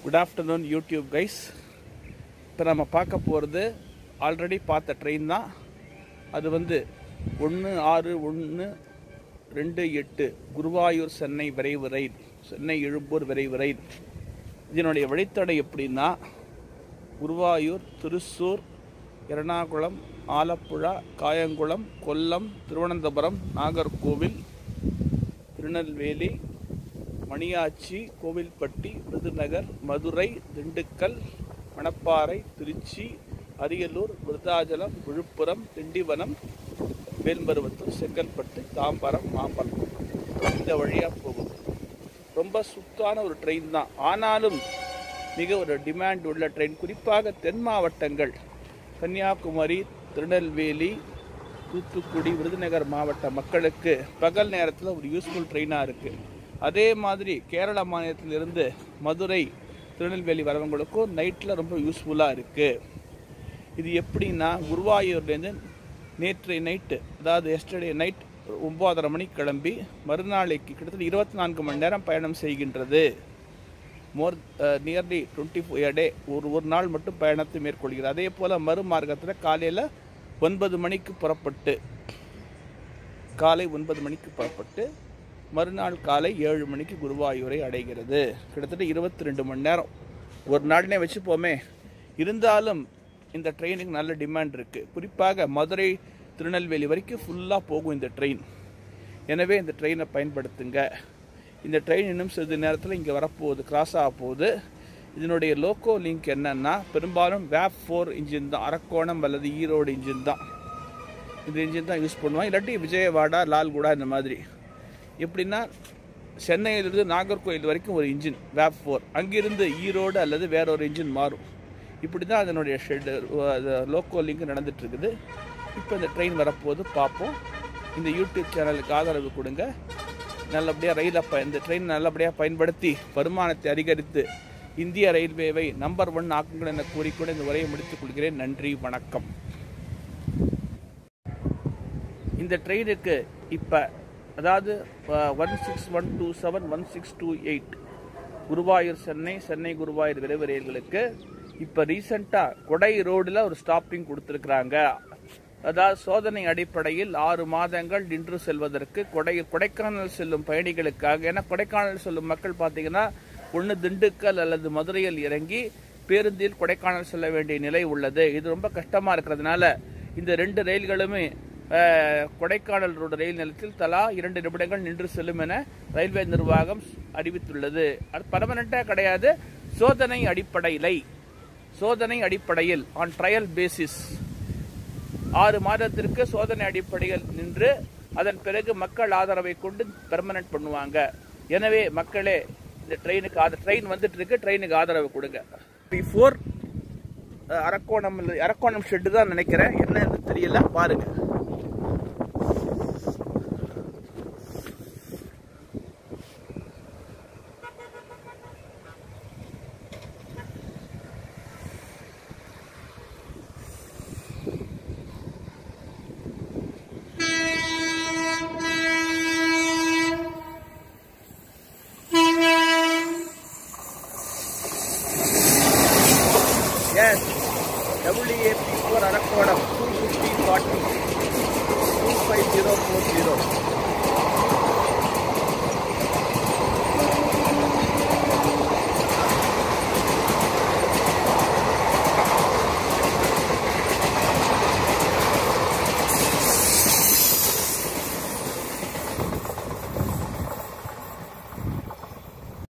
Good afternoon YouTube guys இப்போ நம்ம பார்க்க போகிறது ஆல்ரெடி பார்த்த ட்ரெயின் தான் அது வந்து ஒன்று ஆறு ஒன்று ரெண்டு எட்டு குருவாயூர் சென்னை விரைவு ரயில் சென்னை எழும்பூர் விரைவு ரயில் இதனுடைய வழித்தடை எப்படின்னா குருவாயூர் திருச்சூர் எர்ணாகுளம் ஆலப்புழா காயங்குளம் கொல்லம் திருவனந்தபுரம் நாகர்கோவில் திருநெல்வேலி மணியாச்சி கோவில்பட்டி விருதுநகர் மதுரை திண்டுக்கல் மணப்பாறை திருச்சி அரியலூர் விருதாச்சலம் விழுப்புரம் திண்டிவனம் வேல்மருவத்தூர் செங்கல்பட்டு தாம்பரம் மாம்பலம் இந்த வழியாக போகுது ரொம்ப சுத்தான ஒரு ட்ரெயின் தான் ஆனாலும் மிக ஒரு டிமாண்ட் உள்ள ட்ரெயின் குறிப்பாக தென் மாவட்டங்கள் கன்னியாகுமரி திருநெல்வேலி தூத்துக்குடி விருதுநகர் மாவட்ட மக்களுக்கு பகல் நேரத்தில் ஒரு யூஸ்ஃபுல் ட்ரெயினாக இருக்குது அதே மாதிரி கேரள மாநிலத்திலிருந்து மதுரை திருநெல்வேலி வரவங்களுக்கும் நைட்டில் ரொம்ப யூஸ்ஃபுல்லாக இருக்குது இது எப்படின்னா குருவாயூர்லேருந்து நேற்றைய நைட்டு அதாவது எஸ்டர்டே நைட் ஒம்போதரை மணிக்கு கிளம்பி மறுநாளைக்கு கிட்டத்தட்ட இருபத்தி நான்கு மணி நேரம் பயணம் செய்கின்றது more nearly twenty four day ஒரு ஒரு நாள் மட்டும் பயணத்தை மேற்கொள்கிறது அதே போல் மறுமார்க்கத்தில் காலையில் ஒன்பது மணிக்கு புறப்பட்டு காலை ஒன்பது மணிக்கு புறப்பட்டு மறுநாள் காலை ஏழு மணிக்கு குருவாயூரை அடைகிறது கிட்டத்தட்ட இருபத்தி ரெண்டு மணி நேரம் ஒரு நாள்னே வச்சுப்போமே இருந்தாலும் இந்த ட்ரெயினுக்கு நல்ல டிமாண்ட் இருக்குது குறிப்பாக மதுரை திருநெல்வேலி வரைக்கும் ஃபுல்லாக போகும் இந்த ட்ரெயின் எனவே இந்த ட்ரெயினை பயன்படுத்துங்க இந்த ட்ரெயின் இன்னும் சிறிது நேரத்தில் இங்கே வரப்போகுது கிராஸ் ஆக போகுது இதனுடைய லோக்கோ லிங்க் என்னன்னா பெரும்பாலும் வேப் ஃபோர் இன்ஜின் தான் அரக்கோணம் அல்லது ஈரோடு இன்ஜின் தான் இந்த இன்ஜின் தான் யூஸ் பண்ணுவாங்க இல்லாட்டி விஜயவாடா லால்குடா இந்த மாதிரி எப்படின்னா சென்னையிலிருந்து நாகர்கோயில் வரைக்கும் ஒரு இன்ஜின் வேப் ஃபோர் அங்கிருந்து ஈரோடு அல்லது வேற ஒரு இன்ஜின் மாறும் இப்படி தான் அதனுடைய ஷெட் லோக்கோ லிங்க் நடந்துட்டு இருக்குது இப்போ இந்த ட்ரெயின் வரப்போது பார்ப்போம் இந்த யூடியூப் சேனலுக்கு ஆதரவு கொடுங்க நல்லபடியாக ரயிலை ப இந்த ட்ரெயின் நல்லபடியாக பயன்படுத்தி வருமானத்தை அதிகரித்து இந்திய ரயில்வேவை நம்பர் ஒன் ஆக்குங்கள் என கூறிக்கொண்டு இந்த உரையை முடித்துக் கொள்கிறேன் நன்றி வணக்கம் இந்த ட்ரெயினுக்கு இப்போ அதாவது one six one two seven one six two eight Guruvayur Chennai Chennai Guruvayur விரைவு ரயில்களுக்கு இப்போ ரீசெண்டாக கொடை ரோடில் ஒரு ஸ்டாப்பிங் கொடுத்துருக்குறாங்க அதாவது சோதனை அடிப்படையில் ஆறு மாதங்கள் நின்று செல்வதற்கு கொடை கொடைக்கானல் செல்லும் பயணிகளுக்காக ஏன்னா கொடைக்கானல் செல்லும் மக்கள் பார்த்தீங்கன்னா ஒன்று திண்டுக்கல் அல்லது மதுரையில் இறங்கி பேருந்தில் கொடைக்கானல் செல்ல வேண்டிய நிலை உள்ளது இது ரொம்ப கஷ்டமாக இருக்கிறதுனால இந்த ரெண்டு ரயில்களுமே கொடைக்கானல் ரோடு ரயில் நிலையத்தில் தலா இரண்டு நிமிடங்கள் நின்று செல்லும் என ரயில்வே நிர்வாகம் அறிவித்துள்ளது அது பர்மனண்டாக கிடையாது சோதனை அடிப்படையில் சோதனை அடிப்படையில் ஆன் ட்ரையல் பேசிஸ் ஆறு மாதத்திற்கு சோதனை அடிப்படையில் நின்று அதன் பிறகு மக்கள் ஆதரவை கொண்டு பெர்மனன்ட் பண்ணுவாங்க எனவே மக்களே இந்த ட்ரெயினுக்கு ஆத ட்ரெயின் வந்துட்டு இருக்கு ட்ரெயினுக்கு ஆதரவு கொடுங்க பிஃபோர் அரக்கோணம் அரக்கோணம் ஷெட்டு தான் நினைக்கிறேன் என்னன்னு தெரியல பாருங்க Yes, WAP4 Arakodam 25040 25040.